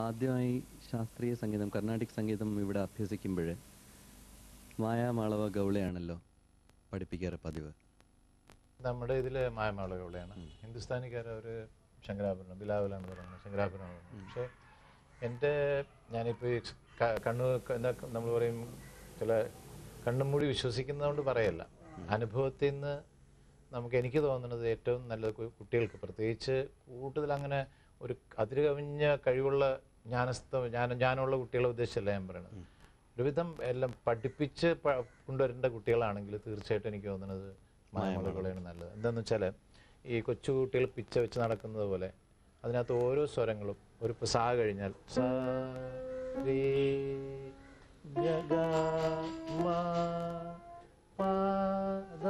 ആദ്യമായി ശാസ്ത്രീയ സംഗീതം കർണാടിക് സംഗീതം ഇവിടെ അഭ്യസിക്കുമ്പോൾ മായാമാളവ ഗൗളയാണല്ലോ പഠിപ്പിക്കാറ് പതിവ് നമ്മുടെ ഇതിൽ മായമാളുകളെയാണ് ഹിന്ദുസ്ഥാനിക്കാർ അവർ ശങ്കരാഭരണം ബിലാവലാണ് പറയുന്നത് ശങ്കരാഭരണം പക്ഷേ എൻ്റെ ഞാനിപ്പോൾ ഈ ക- കണ്ണു എന്താ നമ്മൾ പറയും ചില കണ്ണും മൂടി വിശ്വസിക്കുന്നതുകൊണ്ട് പറയല്ല അനുഭവത്തിൽ നിന്ന് നമുക്ക് എനിക്ക് തോന്നുന്നത് ഏറ്റവും നല്ലത് കു- കുട്ടികൾക്ക് പ്രത്യേകിച്ച് കൂടുതൽ അങ്ങനെ ഒരു അതിര് കവിഞ്ഞ കഴിവുള്ള ജ്ഞാനസ്ഥ ജ്ഞാന ജ്ഞാനമുള്ള കുട്ടികളെ ഉദ്ദേശിച്ചല്ല ഞാൻ പറയുന്നത് ഒരുവിധം എല്ലാം പഠിപ്പിച്ച് പ- കൊണ്ടുവരേണ്ട കുട്ടികളാണെങ്കിൽ തീർച്ചയായിട്ടും എനിക്ക് തോന്നുന്നത് മായമുളകളാണ് നല്ലത് എന്താണെന്ന് വെച്ചാൽ ഈ കൊച്ചു കുട്ടികൾ പിച്ച വെച്ച് നടക്കുന്നത് പോലെ അതിനകത്ത് ഓരോ സ്വരങ്ങളും ഒരു ഇപ്പൊ സാ കഴിഞ്ഞാൽ സാ രേ ഗ ഗ മ പ ദ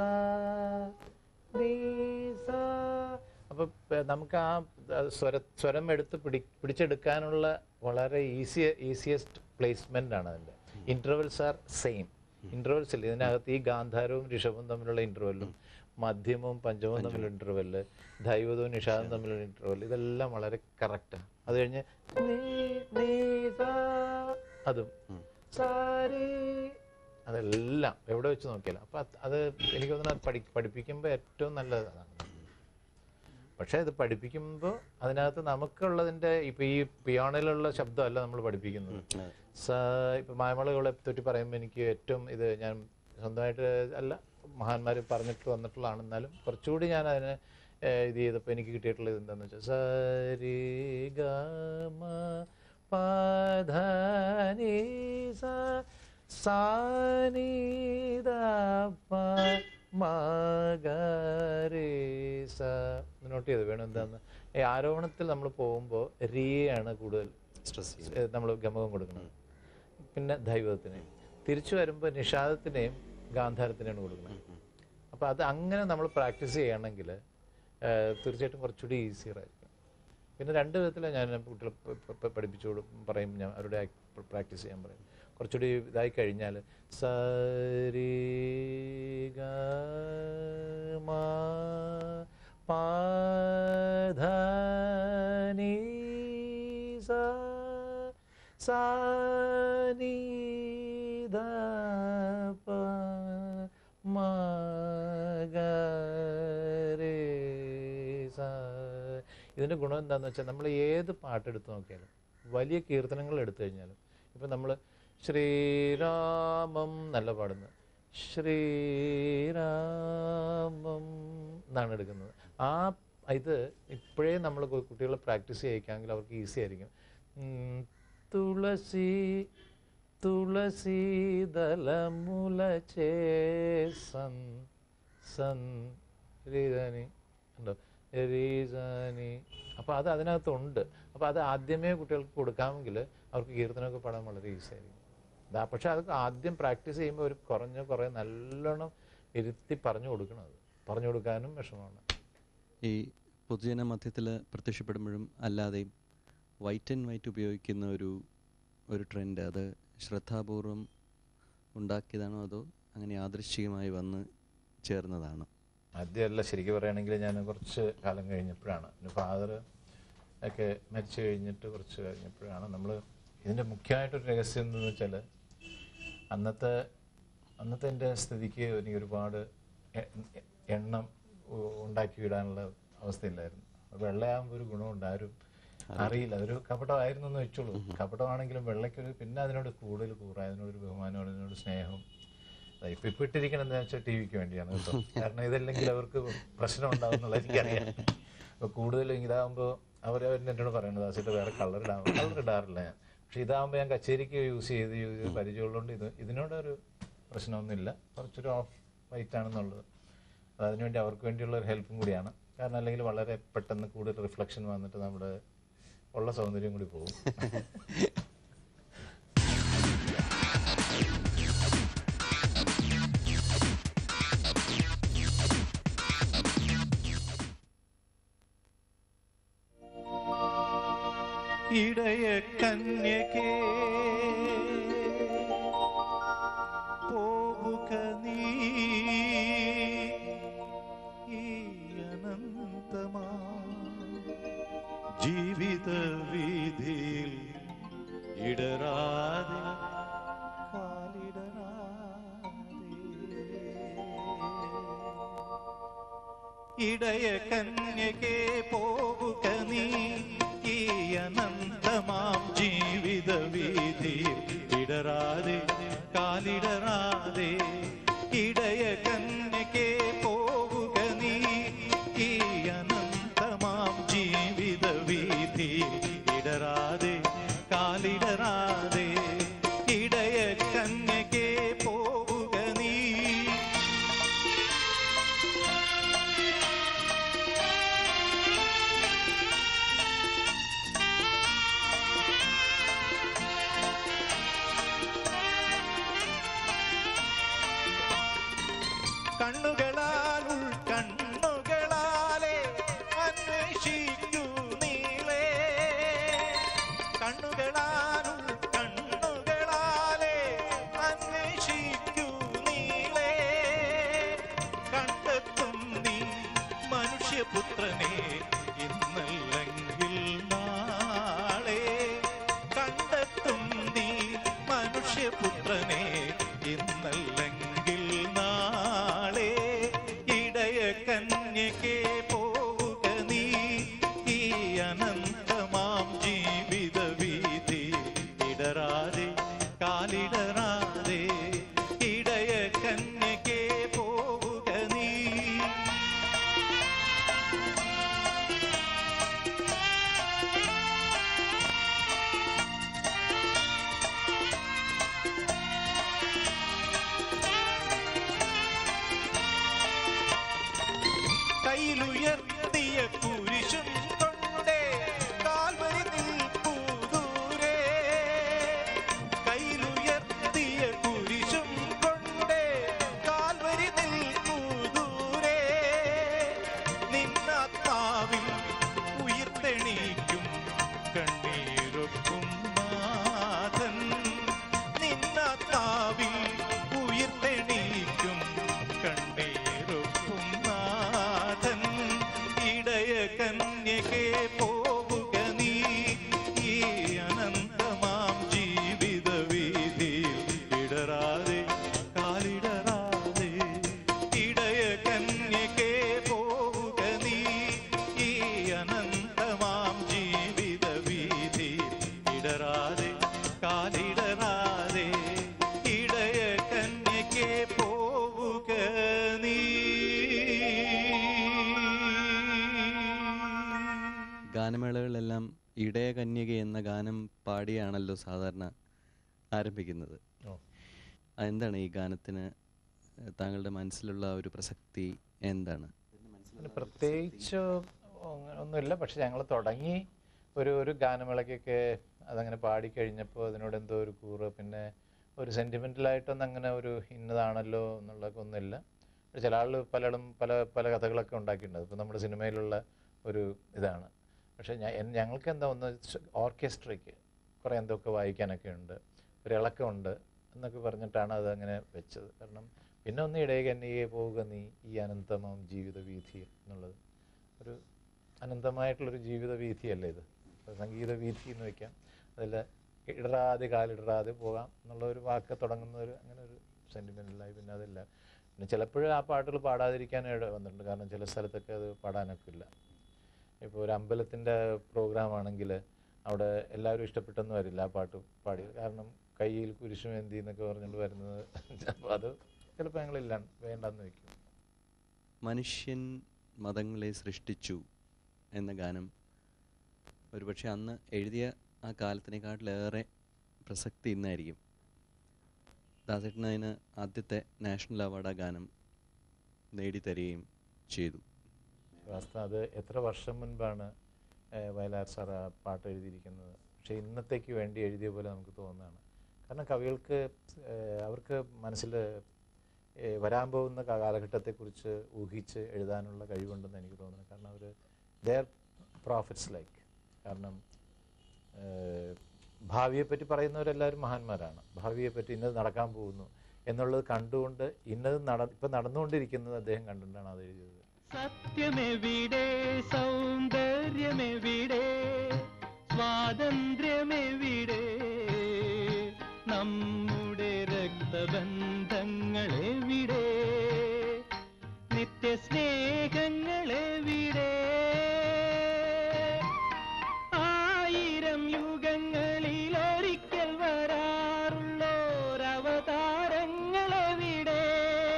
നീ സാ അപ്പൊ പ- നമുക്ക് ആ ആ സ്വര സ്വരം എടുത്ത് പിടി പിടിച്ചെടുക്കാനുള്ള വളരെ ഈസി ഈസിയസ്റ്റ് പ്ലേസ്മെന്റ് ആണ് അതിന്റെ ഇന്റർവെൽസ് ആർ സെയിം ഇന്റർവെൽസ് ഇല്ല ഇതിനകത്ത് ഈ ഗാന്ധാരവും ഋഷഭവും തമ്മിലുള്ള ഇന്റർവെല്ലും മധ്യമവും പഞ്ചമവും തമ്മിലുള്ള ഇന്റർവെല്ല് ദൈവതവും നിഷാദും തമ്മിലുള്ള ഇന്റർവെൽ ഇതെല്ലാം വളരെ കറക്റ്റാണ് അത് കഴിഞ്ഞ് നീ, നീ, സാ, അതും സാരി അതെല്ലാം എവിടെ വെച്ച് നോക്കിയാലും അപ്പൊ അത് അത് എനിക്ക് തോന്നുന്നു അത് പഠി പഠിപ്പിക്കുമ്പോൾ ഏറ്റവും നല്ലത് അതാണ് പക്ഷേ ഇത് പഠിപ്പിക്കുമ്പോൾ അതിനകത്ത് നമുക്കുള്ളതിൻ്റെ ഇപ്പൊ ഈ പിയാണോയിലുള്ള ശബ്ദമല്ല നമ്മൾ പഠിപ്പിക്കുന്നത് സ ഇപ്പൊ മായമളകളെ തൊട്ടി പറയുമ്പോൾ എനിക്ക് ഏറ്റവും ഇത് ഞാൻ സ്വന്തമായിട്ട് അല്ല മഹാന്മാർ പറഞ്ഞിട്ട് വന്നിട്ടുള്ളതാണ് എന്നാലും കുറച്ചുകൂടി ഞാൻ അതിനെ ഏഹ്, ഇത് ചെയ്തപ്പോൾ എനിക്ക് കിട്ടിയിട്ടുള്ളത് ഇത് എന്താണെന്ന് വെച്ചാൽ സരി ഗ മ പ ധ നി സ സാ നി ദ പ മ ഗ രേ സ നോട്ട് ചെയ്ത് വേണം എന്താന്ന് ഈ ആരോഹണത്തിൽ നമ്മൾ പോകുമ്പോൾ റിയാണ് കൂടുതൽ സ്ട്രെസ് നമ്മൾ ഗമകം കൊടുക്കുന്നത് പിന്നെ ദൈവത്തിന് തിരിച്ചു വരുമ്പോൾ നിഷാദത്തിനെയും ഗാന്ധാരത്തിനെയാണ് കൊടുക്കുന്നത് അപ്പോൾ അത് അങ്ങനെ നമ്മൾ പ്രാക്ടീസ് ചെയ്യണമെങ്കിൽ തീർച്ചയായിട്ടും കുറച്ചുകൂടി ഈസിയർ ആയിരിക്കും പിന്നെ രണ്ട് വിധത്തിലാണ് ഞാൻ കുട്ടികളെ പ- പ- പ- പഠിപ്പിച്ചു കൊടുക്കും പറയും ഞാൻ അവരുടെ പ്രാക്ടീസ് ചെയ്യാൻ പറയും കുറച്ചുകൂടി ഇതായി കഴിഞ്ഞാൽ സരി ഗ മ പ ധ നി സ സാ നി ധ പ മ ഗ രേ സ ഇതിൻ്റെ ഗുണം എന്താണെന്ന് വെച്ചാൽ നമ്മൾ ഏത് പാട്ടെടുത്ത് നോക്കിയാലും വലിയ കീർത്തനങ്ങൾ എടുത്തു കഴിഞ്ഞാലും ഇപ്പം നമ്മൾ ശ്രീരാമം നല്ല പാടുന്നത് ശ്രീരാമം എന്നാണ് എടുക്കുന്നത് ആ ഇത് ഇപ്പോഴേ നമ്മൾ കുട്ടികളെ പ്രാക്ടീസ് ചെയ്യിക്കാമെങ്കിൽ അവർക്ക് ഈസി ആയിരിക്കും ഉം, തുളസി തുളസി ദലമുല ചേസൻ സൻ രീതാനി ഉണ്ടോ രീസാനി അപ്പോൾ അത് അതിനകത്തുണ്ട് അപ്പോൾ അത് ആദ്യമേ കുട്ടികൾക്ക് കൊടുക്കാമെങ്കിൽ അവർക്ക് കീർത്തനമൊക്കെ പാടാൻ വളരെ ഈസി ആയിരിക്കും ദാ പക്ഷെ അതൊക്കെ ആദ്യം പ്രാക്ടീസ് ചെയ്യുമ്പോൾ ഒരു കുറഞ്ഞ കുറേ നല്ലോണം ഇരുത്തി പറഞ്ഞു കൊടുക്കണം അത് പറഞ്ഞു കൊടുക്കാനും വിഷമമാണ് ഈ പൊതുജന മധ്യത്തിൽ പ്രത്യക്ഷപ്പെടുമ്പോഴും അല്ലാതെയും വൈറ്റ് ആൻഡ് വൈറ്റ് ഉപയോഗിക്കുന്ന ഒരു ഒരു ട്രെൻഡ് അത് ശ്രദ്ധാപൂർവം ഉണ്ടാക്കിയതാണോ അതോ അങ്ങനെ യാദൃശ്ചികമായി വന്ന് ചേർന്നതാണോ ആദ്യമല്ല ശരിക്കും പറയുകയാണെങ്കിൽ ഞാൻ കുറച്ച് കാലം കഴിഞ്ഞപ്പോഴാണ് എൻ്റെ ഫാദർ ഒക്കെ മരിച്ചു കഴിഞ്ഞിട്ട് കുറച്ച് കഴിഞ്ഞപ്പോഴാണ് നമ്മൾ ഇതിൻ്റെ മുഖ്യമായിട്ടൊരു രഹസ്യം എന്തെന്ന് വെച്ചാൽ അന്നത്തെ അന്നത്തെ എൻ്റെ സ്ഥിതിക്ക് എനിക്ക് ഒരുപാട് എ- എ- എണ്ണം ഉ- ഉണ്ടാക്കി വിടാനുള്ള അവസ്ഥയില്ലായിരുന്നു വെള്ളയാകുമ്പോൾ ഒരു ഗുണമുണ്ട് ആരും അറിയില്ല അതൊരു കപടമായിരുന്നു എന്ന് വെച്ചോളൂ കപടമാണെങ്കിലും വെള്ളയ്ക്കൊരു പിന്നെ അതിനോട് കൂടുതൽ കൂറ അതിനോടൊരു ബഹുമാനം അതിനോട് സ്നേഹം അതാ ഇപ്പൊ ഇപ്പൊ ഇട്ടിരിക്കണം എന്താ വെച്ചാൽ ടി വിക്ക് വേണ്ടിയാണ് കേട്ടോ കാരണം ഇതല്ലെങ്കിൽ അവർക്ക് പ്രശ്നം ഉണ്ടാവും എന്നുള്ളത് എനിക്കറിയാം അപ്പൊ കൂടുതലും ഇതാകുമ്പോൾ അവർ എന്നോട് പറയുന്നത് ദാസിട്ട് വേറെ കളർ ഇടാം കളർ ഇടാറില്ല ഞാൻ പക്ഷെ ഇതാകുമ്പോൾ ഞാൻ കച്ചേരിക്ക് യൂസ് ചെയ്ത് യൂസ് ചെയ്ത് പരിചയമുള്ളതുകൊണ്ട് ഇത് ഇതിനോടൊരു പ്രശ്നമൊന്നുമില്ല കുറച്ചൊരു ഓഫ് വൈറ്റ് ആണെന്നുള്ളത് അത് അതിനുവേണ്ടി അവർക്ക് വേണ്ടിയുള്ള ഒരു ഹെൽപ്പും കൂടിയാണ് കാരണം അല്ലെങ്കിൽ വളരെ പെട്ടെന്ന് കൂടുതൽ റിഫ്ലക്ഷൻ വന്നിട്ട് നമ്മുടെ ഉള്ള സൗന്ദര്യം കൂടി പോകും ഇടയ കന്യകേ പോവുക നീ ഈ അനന്തമാ ജീവിത വീതിയിൽ ഇടറാതെ കാലിടറാതെ ഇടയ കന്യകെ പോവുക നീ ഈ അനന്തമാം ജീവിത വീതി ഇടറാതെ കാലിടറാതെ ഇടയ കന്യകെ പോവുക നീ ഈ അനന്തമാം ജീവിത വീതി ഇടറാതെ കാലിടറാതെ ഇടയ കന്യകെ പോവുക നീ കണ്ണുകളാൽ ഉൾക്കണ്ണുകളാലെ അന്വേഷിക്കൂ നീളേ കണ്ണുകളാൽ ഉൾക്കണ്ണുകളാലെ അന്വേഷിക്കൂ നീളേ കണ്ടെത്തും നീ മനുഷ്യപുത്രനെ ഇന്നല്ലെങ്കിൽ നാളെ കണ്ടെത്തും നീ മനുഷ്യപുത്രനെ ഇന്നല്ലെങ്കിൽ നാളെ ഇടയ കന്യകെ പോവുക നീ ഈ അനന്തമാം ജീവിത വീതി ഇടറാതെ കാലിടറാതെ ഇടയ കന്യകെ പോവുക നീ കയ്യിലുയർത്തിയ കുരിശും കൊണ്ടേ കാൽവരി നിൽപ്പൂ ദൂരെ കയ്യിലുയർത്തിയ കുരിശും കൊണ്ടേ കാൽവരി നിൽപ്പൂ ദൂരെ നിന്നാത്മാവിൽ ഉയർത്തെണീക്കും കണ്ണീരൊക്കും നാഥൻ നിന്നാത്മാവിൽ ഉയർത്തെണീക്കും കണ്ണീരൊക്കും നാഥൻ ഇടയ കന്യകെ പോവുക നീ ഈ അനന്തമാം ജീവിത വീതിയിൽ ഇടറാതെ കാലിടറാതെ ഇടയ കന്യകെ പോവുക നീ ഈ അനന്തമാം ജീവിത വീതിയിൽ ഇടറാതെ കാലിടറാതെ ഇടയ കന്യകെ പോവുക നീ ഗാനമേളകളിലെല്ലാം ഇടയ കന്യക എന്ന ഗാനം പാടിയാണല്ലോ സാധാരണ ആരംഭിക്കുന്നത് ഓ. ആ, എന്താണ് ഈ ഗാനത്തിന് ഏഹ്, താങ്കളുടെ മനസ്സിലുള്ള ആ ഒരു പ്രസക്തി എന്താണ് അതിന് പ്രത്യേകിച്ച് ഒ- ഒന്നുമില്ല പക്ഷെ ഞങ്ങൾ തുടങ്ങി ഒരു ഒരു ഗാനമേളയ്ക്കൊക്കെ അതങ്ങനെ പാടിക്കഴിഞ്ഞപ്പോൾ അതിനോട് എന്തോ ഒരു കൂറ് പിന്നെ ഒരു സെൻറ്റിമെൻ്റലായിട്ടൊന്നും അങ്ങനെ ഒരു ഇന്നതാണല്ലോ എന്നുള്ളതൊക്കെ ഒന്നുമില്ല പക്ഷെ ചില ആൾ പലരും പല പല കഥകളൊക്കെ ഉണ്ടാക്കിയിട്ടുണ്ട് ഇപ്പോൾ നമ്മുടെ സിനിമയിലുള്ള ഒരു ഇതാണ് പക്ഷേ ഞാൻ എൻ- ഞങ്ങൾക്ക് എന്താ ഒന്ന് ഓർക്കസ്ട്രയ്ക്ക് കുറേ എന്തൊക്കെ വായിക്കാനൊക്കെ ഉണ്ട് ഒരു ഇളക്കമുണ്ട് എന്നൊക്കെ പറഞ്ഞിട്ടാണ് അത് അങ്ങനെ വെച്ചത് കാരണം പിന്നെ ഒന്ന് ഇടയ കന്യകയെ പോവുക നീ ഈ അനന്തമാം ജീവിത വീഥി എന്നുള്ളത് ഒരു അനന്തമായിട്ടുള്ളൊരു ജീവിത വീഥിയല്ലേ ഇത് അപ്പോൾ സംഗീത വീഥി എന്ന് വെക്കാം അതിൽ ഇടറാതെ കാലിടറാതെ പോകാം എന്നുള്ള ഒരു വാക്ക് തുടങ്ങുന്ന ഒരു അങ്ങനെ ഒരു സെൻറ്റിമെൻ്റലായി പിന്നെ അതില്ല പിന്നെ ചിലപ്പോഴും ആ പാട്ടുകൾ പാടാതിരിക്കാനായിട്ട് വന്നിട്ടുണ്ട് കാരണം ചില സ്ഥലത്തൊക്കെ അത് പാടാനൊക്കെ ഇല്ല ഇപ്പോൾ ഒരു അമ്പലത്തിൻ്റെ പ്രോഗ്രാം ആണെങ്കിൽ അവിടെ എല്ലാവരും ഇഷ്ടപ്പെട്ടെന്ന് വരില്ല ആ പാട്ട് പാടി കാരണം കയ്യിൽ കുരിശും എന്തി എന്നൊക്കെ പറഞ്ഞുകൊണ്ട് വരുന്നത് അപ്പോൾ അത് ചിലപ്പോൾ ഞങ്ങളില്ല വേണ്ടെന്ന് വെക്കും മനുഷ്യൻ മതങ്ങളെ സൃഷ്ടിച്ചു എന്ന ഗാനം ഒരുപക്ഷെ അന്ന് എഴുതിയ ആ കാലത്തിനെക്കാട്ടിലേറെ പ്രസക്തി ഇന്നായിരിക്കും ദാസേട്ടന് അതിന് ആദ്യത്തെ നാഷണൽ അവാർഡ് ആ ഗാനം നേടിത്തരികയും ചെയ്തു വാസ്തവം അത് എത്ര വർഷം മുൻപാണ് ഏഹ്, വയലാർ സാർ ആ പാട്ട് എഴുതിയിരിക്കുന്നത് പക്ഷേ ഇന്നത്തേക്ക് വേണ്ടി എഴുതിയ പോലെ നമുക്ക് തോന്നുന്നതാണ് കാരണം കവികൾക്ക് ഏഹ്, അവർക്ക് മനസ്സിൽ ഏഹ്, വരാൻ പോകുന്ന കാ- കാലഘട്ടത്തെക്കുറിച്ച് ഊഹിച്ച് എഴുതാനുള്ള കഴിവുണ്ടെന്ന് എനിക്ക് തോന്നുന്നു കാരണം അവർ ദർ പ്രോഫിറ്റ്സ് ലൈക്ക് കാരണം ഏഹ്, ഭാവിയെപ്പറ്റി പറയുന്നവരെല്ലാവരും മഹാന്മാരാണ് ഭാവിയെപ്പറ്റി ഇന്നത് നടക്കാൻ പോകുന്നു എന്നുള്ളത് കണ്ടുകൊണ്ട് ഇന്നത് നട ഇപ്പം നടന്നുകൊണ്ടിരിക്കുന്നത് അദ്ദേഹം കണ്ടുകൊണ്ടാണ് അത് എഴുതിയത് സത്യമെവിടെ സൗന്ദര്യമെവിടെ സ്വാതന്ത്ര്യമെവിടെ നമ്മുടെ രക്തബന്ധങ്ങളെവിടെ നിത്യസ്നേഹങ്ങളെവിടെ ആയിരം യുഗങ്ങളിൽ ഒരിക്കൽ വരാറുള്ളോരവതാരങ്ങളെവിടെ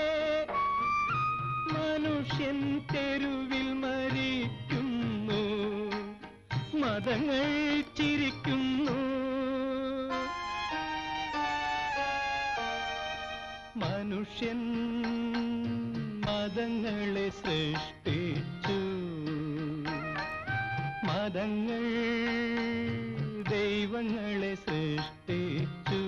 മനുഷ്യൻ തെരുവിൽ മരിക്കുന്നു മതങ്ങൾ ചിരിക്കുന്നു മനുഷ്യൻ മതങ്ങളെ സൃഷ്ടിച്ചു മതങ്ങൾ ദൈവങ്ങളെ സൃഷ്ടിച്ചു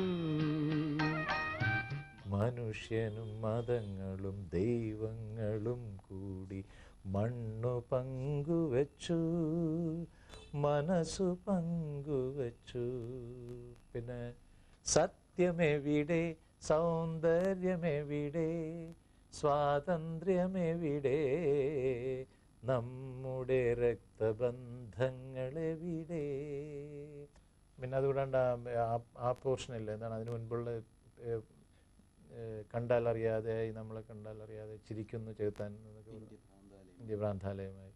മനുഷ്യനും മതങ്ങളും ദൈവങ്ങളും കൂടി മണ്ണു പങ്കുവച്ചു മനസ്സു പങ്കുവച്ചു പിന്നെ സത്യമെവിടെ സൗന്ദര്യമെവിടെ സ്വാതന്ത്ര്യമെവിടെ നമ്മുടെ രക്തബന്ധങ്ങളെവിടെ പിന്നെ അതുകൂടാണ്ട് ആ- ആ- ആ പോർഷനില്ല എന്താണ് അതിന് മുൻപുള്ള ഏഹ്, ഏഹ്, കണ്ടാൽ അറിയാതെ നമ്മളെ കണ്ടാൽ അറിയാതെ ചിരിക്കുന്നു ചേർത്താൻ എന്നൊക്കെ പറയും. ഇന്ത്യ ഭ്രാന്താലയമായി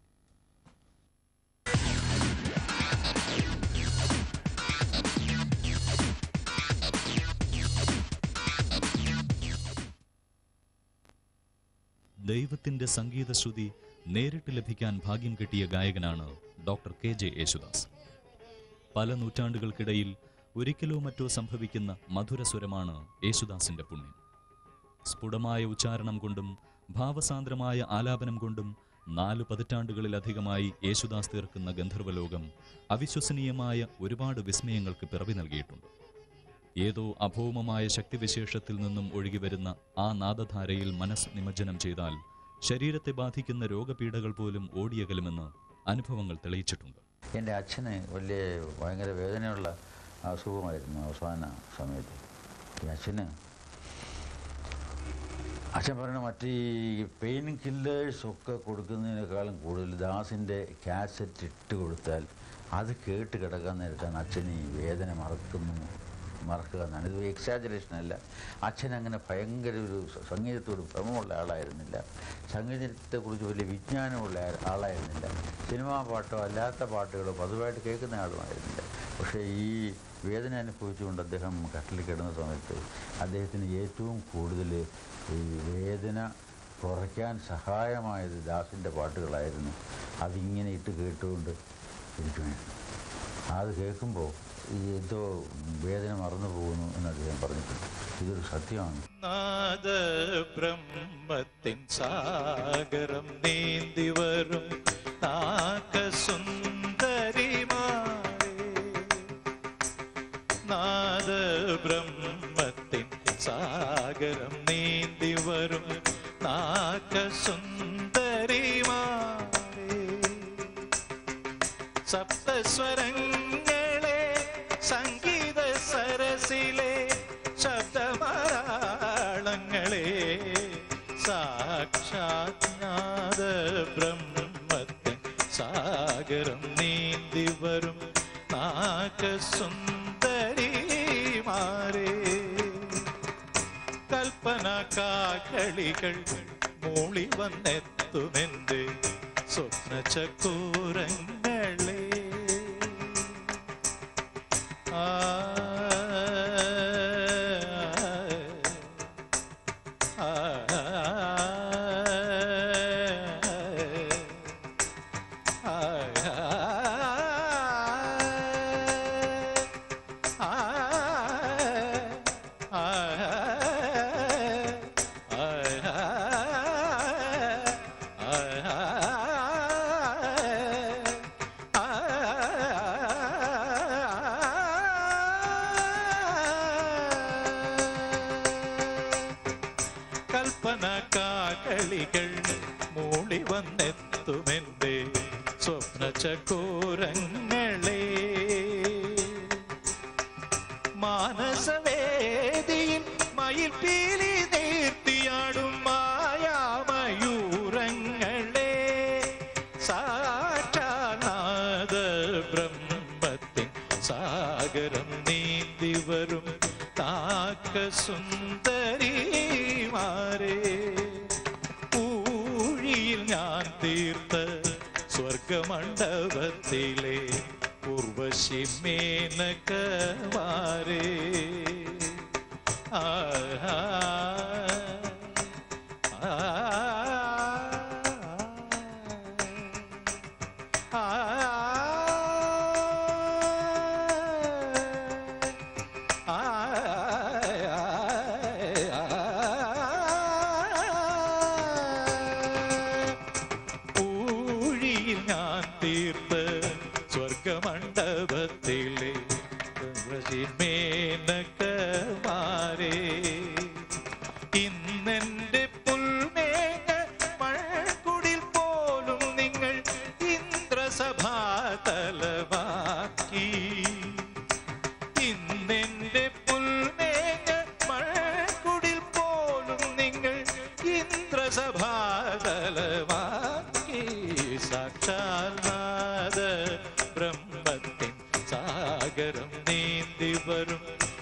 ദൈവത്തിന്റെ സംഗീതശ്രുതി നേരിട്ട് ലഭിക്കാൻ ഭാഗ്യം കിട്ടിയ ഗായകനാണ് ഡോക്ടർ കെ ജെ യേശുദാസ് പല നൂറ്റാണ്ടുകൾക്കിടയിൽ ഒരിക്കലോ മറ്റോ സംഭവിക്കുന്ന മധുരസ്വരമാണ് യേശുദാസിന്റെ പുണ്യം സ്ഫുടമായ ഉച്ചാരണം കൊണ്ടും ഭാവസാന്ദ്രമായ ആലാപനം കൊണ്ടും നാല് പതിറ്റാണ്ടുകളിലധികമായി യേശുദാസ് തീർക്കുന്ന ഗന്ധർവലോകം അവിശ്വസനീയമായ ഒരുപാട് വിസ്മയങ്ങൾക്ക് പിറവി നൽകിയിട്ടുണ്ട് ഏതോ അഭൗമമായ ശക്തിവിശേഷത്തിൽ നിന്നും ഒഴുകിവരുന്ന ആ നാദധാരയിൽ മനസ്സ് നിമജ്ജനം ചെയ്താൽ ശരീരത്തെ ബാധിക്കുന്ന രോഗപീഠകൾ പോലും ഓടിയകലുമെന്ന് അനുഭവങ്ങൾ തെളിയിച്ചിട്ടുണ്ട് എൻ്റെ അച്ഛന് വലിയ ഭയങ്കര വേദനയുള്ള അസുഖമായിരുന്നു അവസാന സമയത്ത് ഈ അച്ഛന് അച്ഛൻ പറയുന്ന മറ്റേ ഈ പെയിൻ കില്ലേഴ്സ് ഒക്കെ കൊടുക്കുന്നതിനേക്കാളും കൂടുതൽ ദാസിൻ്റെ കാസറ്റ് ഇട്ട് കൊടുത്താൽ അത് കേട്ട് കിടക്കാൻ നേരത്താണ് അച്ഛൻ ഈ വേദന മറക്കുന്നു മറക്കുക എന്നാണ് ഇത് എക്സാജറേഷൻ അല്ല അച്ഛൻ അങ്ങനെ ഭയങ്കര ഒരു സ- സംഗീതത്തോട് ഭ്രമമുള്ള ആളായിരുന്നില്ല സംഗീതത്തെക്കുറിച്ച് വലിയ വിജ്ഞാനമുള്ള ആ- ആളായിരുന്നില്ല സിനിമാ പാട്ടോ അല്ലാത്ത പാട്ടുകളോ പതിവായിട്ട് കേൾക്കുന്ന ആളുമായിരുന്നില്ല പക്ഷേ ഈ വേദന അനുഭവിച്ചുകൊണ്ട് അദ്ദേഹം കട്ടിൽ കിടന്ന സമയത്ത് അദ്ദേഹത്തിന് ഏറ്റവും കൂടുതൽ ഈ വേദന കുറയ്ക്കാൻ സഹായമായത് ദാസിൻ്റെ പാട്ടുകളായിരുന്നു അതിങ്ങനെ ഇട്ട് കേട്ടുകൊണ്ട് ഇരിക്കുമായിരുന്നു അത് കേൾക്കുമ്പോൾ ഈ എന്തോ വേദന മറന്നു പോകുന്നു എന്ന് അദ്ദേഹം പറഞ്ഞിട്ടുണ്ട് ഇതൊരു സത്യമാണ് നാദ ബ്രഹ്മത്തിൻ സാഗരം നീന്തി വരും നാഗസുന്ദരിമാരേ നാദ ബ്രഹ്മത്തിൻ സാഗരം നീന്തി വരും നാഗസുന്ദരിമാരേ സപ്തസ്വരങ്ങളെ സംഗീത സരസിലെ ശബ്ദമരാളങ്ങളെ സാക്ഷാജ്ഞാത ബ്രഹ്മത്തിൻ സാഗരം നീന്തി വരും നാഗസുന്ദരിമാരേ കൽപ്പന കാകളികൾ മൂളി വന്നെത്തുമെന്റെ സ്വപ്ന ചക്കൂരങ്ങളെ ആ ആ, ആ, ആ, കൽപ്പന കാകളികൾ മൂളി വന്നെത്തുമെന്റെ സ്വപ്ന ചക്കൂരങ്ങളെ മാനസവേദിയിൽ മയിൽ പീലി നീർത്തിയാടും മായാമയൂരങ്ങളെ സാക്ഷാനാഥ ബ്രഹ്മത്തിൻ സാഗരം നീന്തി വരും നാക്കസുന്ദരിമാരെ ഊഴിയിൽ ഞാൻ തീർത്ത സ്വർഗമണ്ഡപത്തിലെ ഉർവശി മേനകമാരെ ആഹാ ഊഴിയിൽ ഞാൻ തീർത്ത് സ്വർഗമണ്ഡപത്തിലെ മേനകമാരെ ഇന്നെന്റെ പുൽമേഘ മഴക്കുടിൽ പോലും നിങ്ങൾ ഇന്ദ്രസഭാതലമാക്കി ഇന്നെന്റെ പുൽമേഘ മഴക്കുടിൽ പോലും നിങ്ങൾ ഇന്ദ്രസഭാതലമാക്കി സാക്ഷാത്നാഥ ബ്രഹ്മത്തിൻ സാഗരം നീന്തി വരും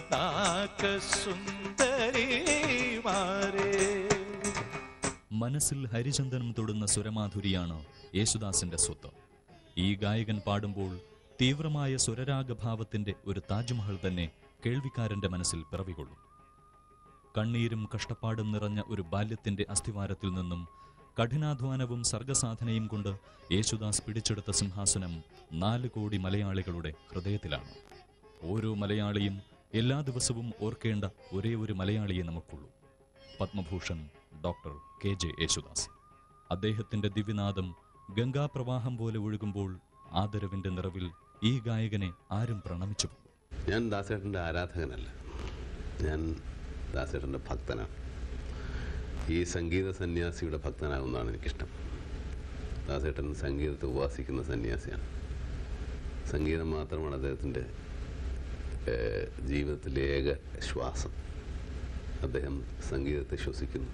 നാക്കസുന്ദരിമാരേ മനസ്സിൽ ഹരിചന്ദനം തൊടുന്ന സ്വരമാധുരിയാണ് യേശുദാസിന്റെ സ്വത്ത് ഈ ഗായകൻ പാടുമ്പോൾ തീവ്രമായ സ്വരരാഗഭാവത്തിന്റെ ഒരു താജ്മഹൽ തന്നെ കേൾവിക്കാരന്റെ മനസ്സിൽ പിറവികൊള്ളും കണ്ണീരും കഷ്ടപ്പാടും നിറഞ്ഞ ഒരു ബാല്യത്തിന്റെ അസ്ഥിവാരത്തിൽ നിന്നും കഠിനാധ്വാനവും സർഗസാധനയും കൊണ്ട് യേശുദാസ് പിടിച്ചെടുത്ത സിംഹാസനം നാല് കോടി മലയാളികളുടെ ഹൃദയത്തിലാണ് ഓരോ മലയാളിയും എല്ലാ ദിവസവും ഓർക്കേണ്ട ഒരേ ഒരു മലയാളിയെ നമുക്കുള്ളൂ Padma Bhushan doctor K J Yesudas അദ്ദേഹത്തിന്റെ ദിവ്യനാദം ഗംഗാപ്രവാഹം പോലെ ഒഴുകുമ്പോൾ ആദരവിന്റെ നിറവിൽ ഈ ഗായകനെ ആരും പ്രണമിച്ചു പോകും ഞാൻ ദാസേട്ടൻ്റെ ആരാധകനല്ല ഞാൻ ദാസേട്ടൻ്റെ ഭക്തനാണ് ഈ സംഗീത സന്യാസിയുടെ ഭക്തനാകുന്നതാണ് എനിക്കിഷ്ടം ദാസേട്ടൻ സംഗീതത്തെ ഉപാസിക്കുന്ന സന്യാസിയാണ് സംഗീതം മാത്രമാണ് അദ്ദേഹത്തിൻ്റെ ഏഹ്, ജീവിതത്തിലെ ഏക ശ്വാസം അദ്ദേഹം സംഗീതത്തെ ശ്വസിക്കുന്നു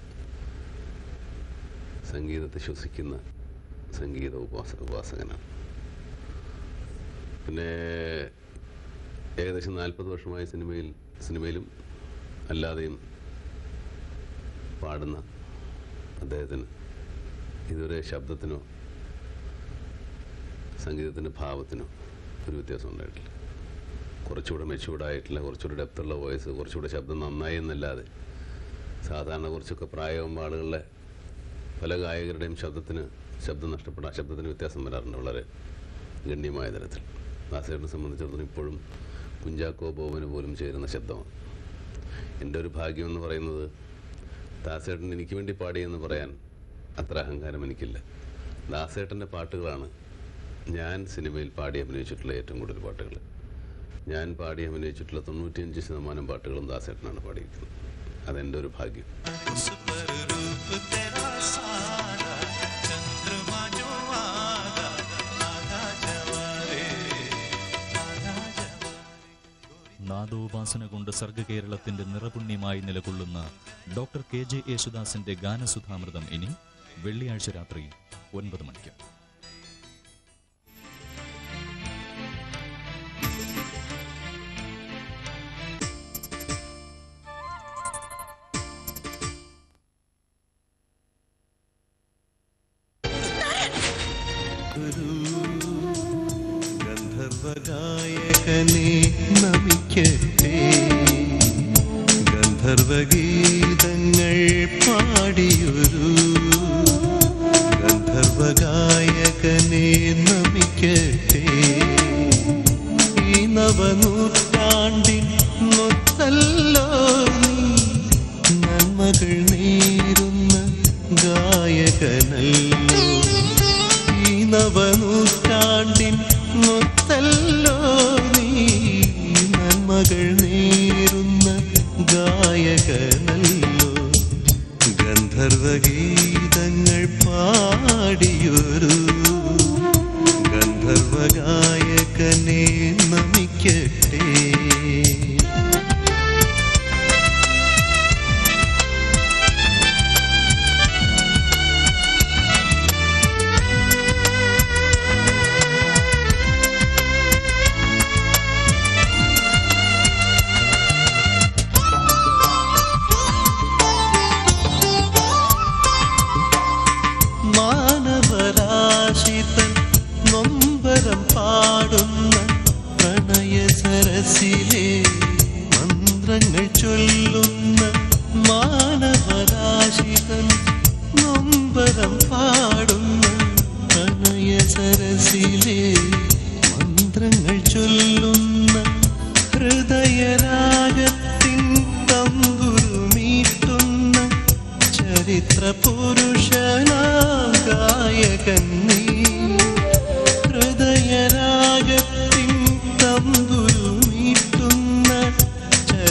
സംഗീതത്തെ ശ്വസിക്കുന്ന സംഗീത ഉപാസ ഉപാസകനാണ് പിന്നെ ഏകദേശം നാൽപ്പത് വർഷമായി സിനിമയിൽ സിനിമയിലും അല്ലാതെയും പാടുന്ന അദ്ദേഹത്തിന് ഇതുവരെ ശബ്ദത്തിനോ സംഗീതത്തിൻ്റെ ഭാവത്തിനോ ഒരു വ്യത്യാസം ഉണ്ടായിട്ടില്ല കുറച്ചുകൂടെ മെച്ചൂർഡായിട്ടുള്ള കുറച്ചുകൂടെ ഡെപ്തുള്ള വോയിസ് കുറച്ചുകൂടെ ശബ്ദം നന്നായി എന്നല്ലാതെ സാധാരണ കുറച്ചൊക്കെ പ്രായമാകുമ്പോൾ ആളുകളുടെ പല ഗായകരുടെയും ശബ്ദത്തിന് ശബ്ദം നഷ്ടപ്പെടാം ശബ്ദത്തിന് വ്യത്യാസം വരാറുണ്ട് വളരെ ഗണ്യമായ തരത്തിൽ ദാസേട്ടനെ സംബന്ധിച്ചിടത്തോളം ഇപ്പോഴും കുഞ്ചാക്കോ ബോബന് പോലും ചേരുന്ന ശബ്ദമാണ് എൻ്റെ ഒരു ഭാഗ്യം എന്ന് പറയുന്നത് ദാസേട്ടൻ എനിക്ക് വേണ്ടി പാടിയെന്ന് പറയാൻ അത്ര അഹങ്കാരം എനിക്കില്ല ദാസേട്ടൻ്റെ പാട്ടുകളാണ് ഞാൻ സിനിമയിൽ പാടി അഭിനയിച്ചിട്ടുള്ള ഏറ്റവും കൂടുതൽ പാട്ടുകൾ ഞാൻ പാടി അഭിനയിച്ചിട്ടുള്ള തൊണ്ണൂറ്റിയഞ്ച് ശതമാനം പാട്ടുകളും ദാസേട്ടനാണ് പാടിയിരിക്കുന്നത് അതെൻ്റെ ഒരു ഭാഗ്യം उस पर रूप तेरा सारा चंद्रमा जो आगा आधा जवारे आधा जवारे നാദോപാസന കൊണ്ട് സർഗകേരളത്തിന്റെ നിറപുണ്യമായി നിലകൊള്ളുന്ന ഡോക്ടർ കെ ജെ യേശുദാസിന്റെ ഗാനസുധാമൃതം ഇനി വെള്ളിയാഴ്ച രാത്രി ഒൻപത് മണിക്ക് ഗന്ധർവഗായകനെ നമിക്കട്ടെ ഗന്ധർവഗീതങ്ങൾ പാടിയൊരു ഗന്ധർവഗായകനെ നമിക്കട്ടെ ഈ നവനൂറ്റാണ്ടിൻ മുത്തല്ലോ നീ നന്മകൾ നേരുന്ന ഗായകനല്ലോ ഈ നവനൂറ്റാണ്ടിൻ മുത്തല്ലോ നീ നന്മകൾ നേരുന്ന ഗായകനല്ലോ ഗന്ധർവഗീതങ്ങൾ പാടിയൊരു ഗന്ധർവഗായകനെ നമിക്കട്ടെ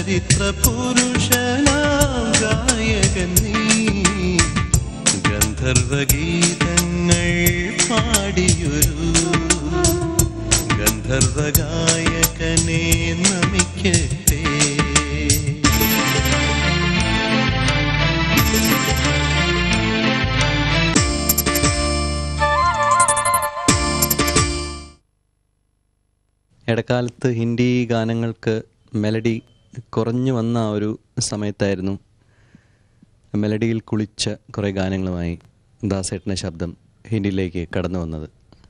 ചരിത്ര പുരുഷനാം ഗായകൻ നീ ഗന്ധർവഗീതങ്ങൾ പാടിയൊരു ഗന്ധർവഗായകനെ നമിക്കട്ടെ ഇടക്കാലത്ത് ഹിന്ദി ഗാനങ്ങൾക്ക് മെലഡി കുറഞ്ഞു വന്ന ആ ഒരു സമയത്തായിരുന്നു മെലഡിയിൽ കുളിച്ച കുറേ ഗാനങ്ങളുമായി ദാസേട്ടൻ്റെ ശബ്ദം ഹിന്ദിയിലേക്ക് കടന്നു വന്നത്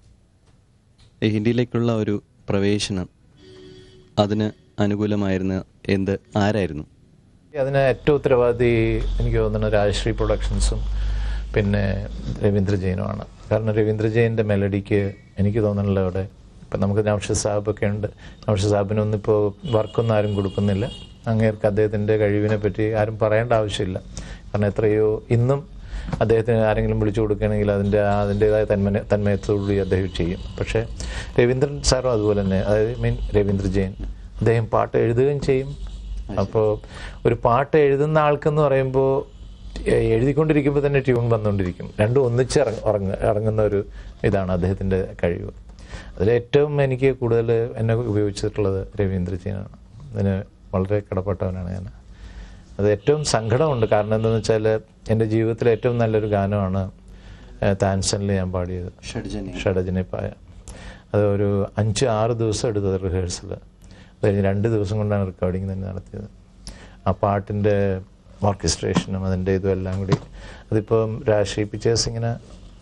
ഈ ഹിന്ദിയിലേക്കുള്ള ഒരു പ്രവേശനം അതിന് അനുകൂലമായിരുന്ന എന്ത് ആരായിരുന്നു അതിന് ഏറ്റവും ഉത്തരവാദി എനിക്ക് തോന്നുന്നത് രാജശ്രീ പ്രൊഡക്ഷൻസും പിന്നെ രവീന്ദ്ര ജെയിനുമാണ് കാരണം രവീന്ദ്ര ജെയിൻ്റെ മെലഡിക്ക് എനിക്ക് തോന്നുന്നില്ല അവിടെ ഇപ്പം നമുക്ക് നൗഷദ് സാഹിബൊക്കെ ഉണ്ട് നൗഷദ് സാഹിബിനൊന്നും ഇപ്പോൾ വർക്കൊന്നും ആരും കൊടുക്കുന്നില്ല അങ്ങേർക്ക് അദ്ദേഹത്തിൻ്റെ കഴിവിനെ പറ്റി ആരും പറയേണ്ട ആവശ്യമില്ല കാരണം എത്രയോ ഇന്നും അദ്ദേഹത്തിന് ആരെങ്കിലും വിളിച്ചു കൊടുക്കുകയാണെങ്കിൽ അതിൻ്റെ അതിൻ്റെതായ തന്മന തന്മയത്തോടുകൂടി അദ്ദേഹം ചെയ്യും പക്ഷേ രവീന്ദ്രൻ സാറും അതുപോലെ തന്നെ അതായത് മീൻ രവീന്ദ്ര ജെയിൻ അദ്ദേഹം പാട്ട് എഴുതുകയും ചെയ്യും അപ്പോൾ ഒരു പാട്ട് എഴുതുന്ന ആൾക്കെന്ന് പറയുമ്പോൾ എ- എഴുതിക്കൊണ്ടിരിക്കുമ്പോൾ തന്നെ ട്യൂൺ വന്നുകൊണ്ടിരിക്കും രണ്ടും ഒന്നിച്ച് ഇറങ്ങ ഇറങ്ങ ഇറങ്ങുന്ന ഒരു ഇതാണ് അദ്ദേഹത്തിൻ്റെ കഴിവ് അതിലേറ്റവും എനിക്ക് കൂടുതൽ എന്നെ ഉപയോഗിച്ചിട്ടുള്ളത് രവീന്ദ്രജീനാണ് അതിന് വളരെ കടപ്പെട്ടവനാണ് ഞാൻ അത് ഏറ്റവും സങ്കടമുണ്ട് കാരണം എന്താണെന്ന് വെച്ചാൽ എൻ്റെ ജീവിതത്തിലെ ഏറ്റവും നല്ലൊരു ഗാനമാണ് ഏഹ്, താൻസനിൽ ഞാൻ പാടിയത് ഷഡ്ജനി ഷഡജനിപ്പായ അത് ഒരു അഞ്ച് ആറ് ദിവസം എടുത്തത് റിഹേഴ്സൽ അത് കഴിഞ്ഞ് രണ്ട് ദിവസം കൊണ്ടാണ് റെക്കോർഡിങ് തന്നെ നടത്തിയത് ആ പാട്ടിൻ്റെ ഓർക്കസ്ട്രേഷനും അതിൻ്റെ ഇതും എല്ലാം കൂടി അതിപ്പം രാഷ്ട്രീയ പിക്ചേഴ്സ് ഇങ്ങനെ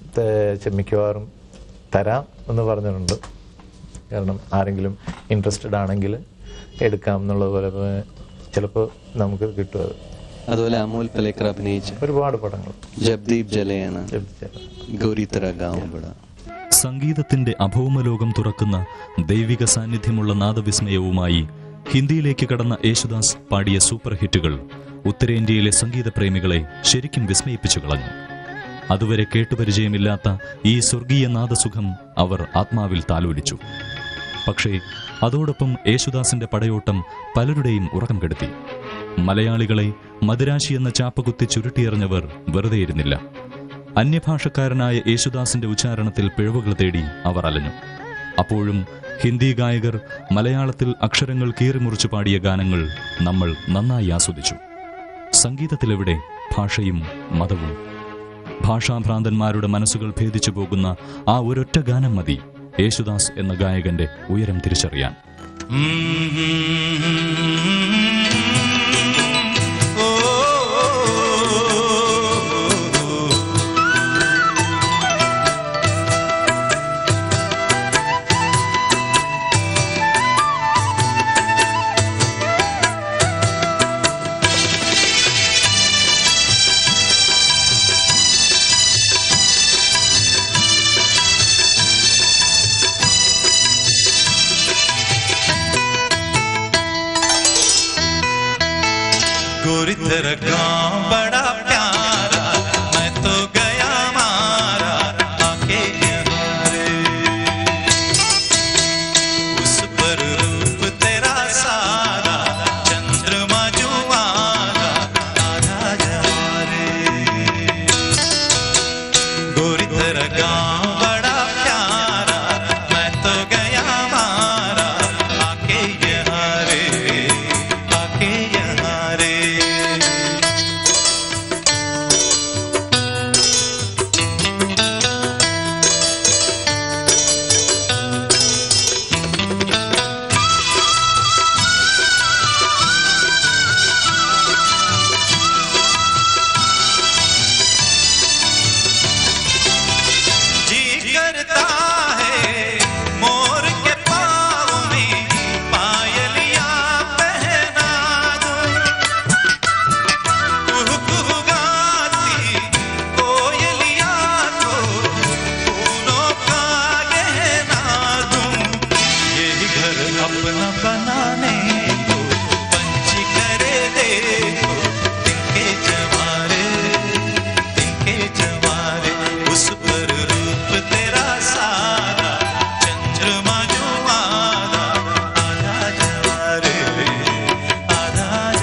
ത- മിക്കവാറും തരാം എന്ന് പറഞ്ഞിട്ടുണ്ട് കാരണം ആരെങ്കിലും ഇൻട്രസ്റ്റഡ് ആണെങ്കിൽ എടുക്കാം എന്നുള്ളത് പോലെ ചിലപ്പോൾ നമുക്ക് കിട്ടും അത് അതുപോലെ അമോൽ പലേക്കർ അഭിനയിച്ച ഒരുപാട് പടങ്ങൾ ജബ്ദീപ് ജലയാണ് ലഭിച്ചത് ഗൗരിത്തര ഗാവുംബട സംഗീതത്തിന്റെ അഭൗമലോകം തുറക്കുന്ന ദൈവിക സാന്നിധ്യമുള്ള നാദവിസ്മയവുമായി ഹിന്ദിയിലേക്ക് കടന്ന യേശുദാസ് പാടിയ സൂപ്പർ ഹിറ്റുകൾ ഉത്തരേന്ത്യയിലെ സംഗീത പ്രേമികളെ ശരിക്കും വിസ്മയിപ്പിച്ചു കളഞ്ഞു അതുവരെ കേട്ടുപരിചയമില്ലാത്ത ഈ സ്വർഗീയ നാദസുഖം അവർ ആത്മാവിൽ താലോലിച്ചു പക്ഷേ അതോടൊപ്പം യേശുദാസിന്റെ പടയോട്ടം പലരുടെയും ഉറക്കം കെടുത്തി മലയാളികളെ മദിരാശി എന്ന ചാപ്പകുത്തി ചുരുട്ടിയെറിഞ്ഞവർ വെറുതെ ഇരുന്നില്ല അന്യഭാഷക്കാരനായ യേശുദാസിന്റെ ഉച്ചാരണത്തിൽ പിഴവുകൾ തേടി അവർ അലഞ്ഞു അപ്പോഴും ഹിന്ദി ഗായകർ മലയാളത്തിൽ അക്ഷരങ്ങൾ കീറിമുറിച്ചു പാടിയ ഗാനങ്ങൾ നമ്മൾ നന്നായി ആസ്വദിച്ചു സംഗീതത്തിലെവിടെ ഭാഷയും മതവും ഭാഷാഭ്രാന്തന്മാരുടെ മനസ്സുകൾ ഭേദിച്ചു പോകുന്ന ആ ഒരൊറ്റ ഗാനം മതി യേശുദാസ് എന്ന ഗായകന്റെ ഉയരം തിരിച്ചറിയാൻ गोरी तेरा गाँव बड़ा प्यारा मैं तो गया मारा आके यहाँ रे उस पर रूप तेरा सारा चंद्रमा जो आगा आधा जवा रे गोरी तेरा गाँव बड़ा प्यारा मैं तो गया मारा आके यहाँ रे आके यहाँ रे जी करता है मोर के पाँव में पायलिया पहना दूं कुहू कुहू गाती कोयलिया को फूलों का गहना दूं यही घर अपना बनाने को पंछी करे देखो तिनके जवारे तिनके जवारे उस पर रूप तेरा सारा चंद्रमा जो आधा आधा जवारे आधा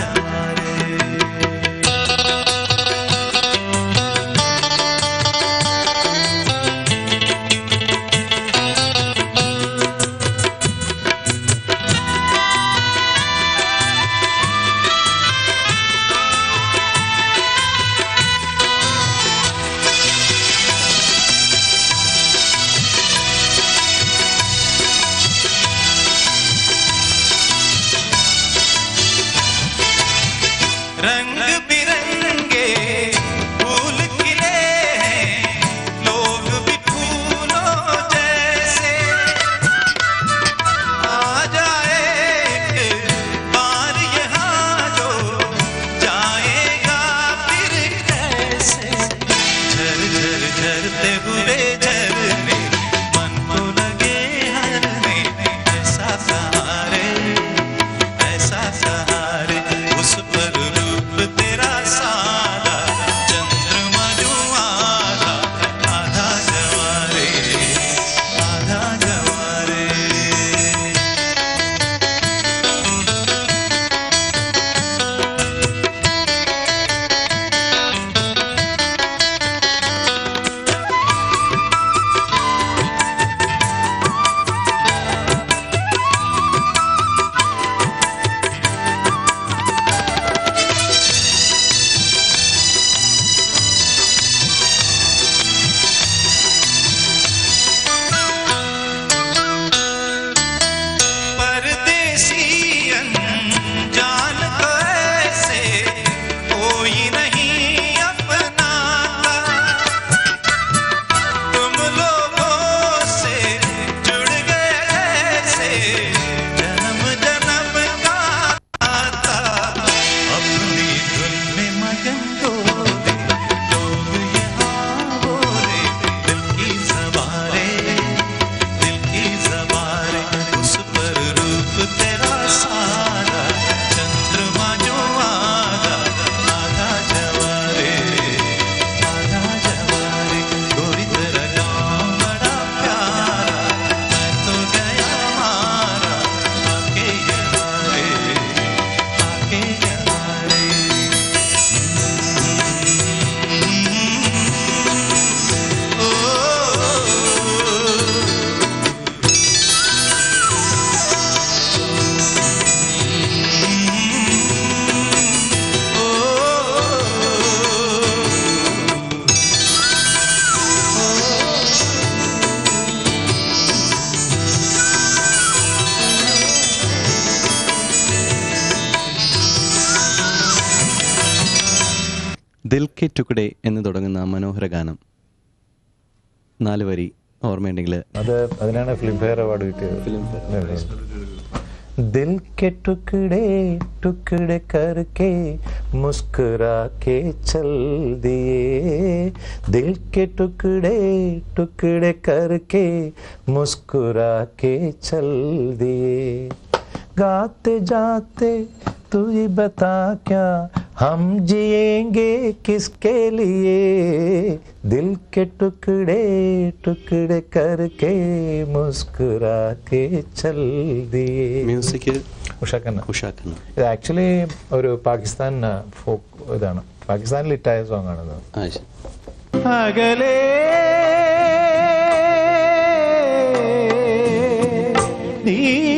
ദിൽ കെ ടുക്കഡേ എന്ന് തുടങ്ങുന്ന ആ മനോഹര ഗാനം നാല് വരി ഓർമ്മയുണ്ടെങ്കിൽ അത് അതിനാണ് ഫിലിം ഫെയർ അവാർഡ് കിട്ടിയത് दिल के टुकड़े टुकड़े करके मुस्कुरा के चल दिए दिल के टुकड़े टुकड़े करके मुस्कुरा के चल दिए गाते जाते तू ही बता क्या हम जिएंगे किसके लिए दिल के टुकड़े टुकड़े करके मुस्कुरा के चल दिए മ്യൂസിക് ഉഷാക്കന്ന ഉഷാഖന്ന ഇത് ആക്ച്വലി ഒരു പാകിസ്ഥാൻ ഫോക്ക് ഇതാണ് പാകിസ്ഥാനിൽ ഹിറ്റായ സോങ് ആണിത് ആ ശരി അകലേ നീ